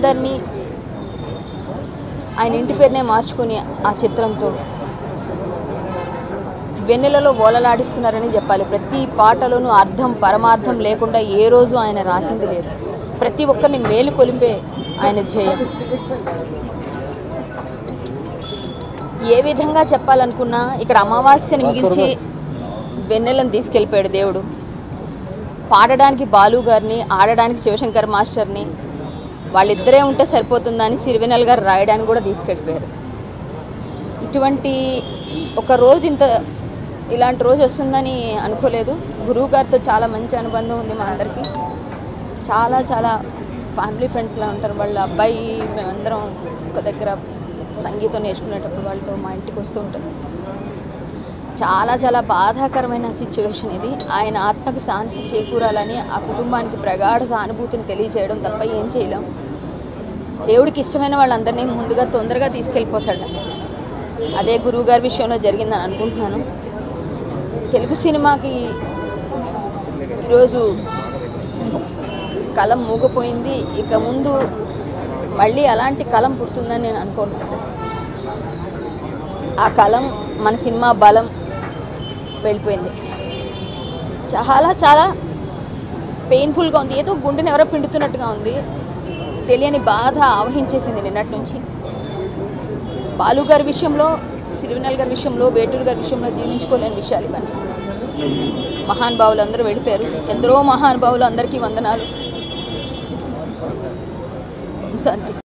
అందరినీ ఆయన ఇంటి పేరునే మార్చుకుని ఆ చిత్రంతో వెన్నెలలో ఓలలాడిస్తున్నారని చెప్పాలి ప్రతి పాటలోనూ అర్థం పరమార్థం లేకుండా ఏ రోజు ఆయన రాసింది లేదు ప్రతి ఒక్కరిని మేలు కొలిపే ఆయన ధ్యేయం ఏ విధంగా చెప్పాలనుకున్నా ఇక్కడ అమావాస్యని మిగిల్చి వెన్నెలను తీసుకెళ్ళిపోయాడు దేవుడు పాడడానికి బాలు గారిని ఆడడానికి శివశంకర్ మాస్టర్ని వాళ్ళిద్దరే ఉంటే సరిపోతుందని సిరివెనల్ గారు రాయడానికి కూడా తీసుకెళ్ళిపోయారు ఇటువంటి ఒక రోజు ఇంత ఇలాంటి రోజు వస్తుందని అనుకోలేదు గురువు గారితో చాలా మంచి అనుబంధం ఉంది మా అందరికీ చాలా చాలా ఫ్యామిలీ ఫ్రెండ్స్లా ఉంటారు వాళ్ళ అబ్బాయి మేమందరం ఒక దగ్గర సంగీతం నేర్చుకునేటప్పుడు వాళ్ళతో మా ఇంటికి వస్తూ ఉంటారు చాలా చాలా బాధాకరమైన సిచ్యువేషన్ ఇది ఆయన ఆత్మకి శాంతి చేకూరాలని ఆ కుటుంబానికి ప్రగాఢ సానుభూతిని తెలియజేయడం తప్ప ఏం చేయలేం దేవుడికి ఇష్టమైన వాళ్ళందరినీ ముందుగా తొందరగా తీసుకెళ్ళిపోతాడు అదే గురువు గారి విషయంలో జరిగిందని అనుకుంటున్నాను తెలుగు సినిమాకి ఈరోజు కలం మూగపోయింది ఇక ముందు మళ్ళీ అలాంటి కలం పుడుతుందని నేను అనుకుంటున్నాను ఆ కలం మన సినిమా బలం వెళ్ళిపోయింది చాలా చాలా పెయిన్ఫుల్గా ఉంది ఏదో గుండెని ఎవరో పిండుతున్నట్టుగా ఉంది తెలియని బాధ ఆవహించేసింది నిన్నటి నుంచి బాలు గారి విషయంలో సిరివినల్ గారి విషయంలో వేటూరు గారి విషయంలో జీర్ణించుకోలేని విషయాలు ఇవన్నీ మహానుభావులు అందరూ వెళ్ళిపోయారు ఎందరో మహానుభావులు అందరికీ వందనాలు శాంతి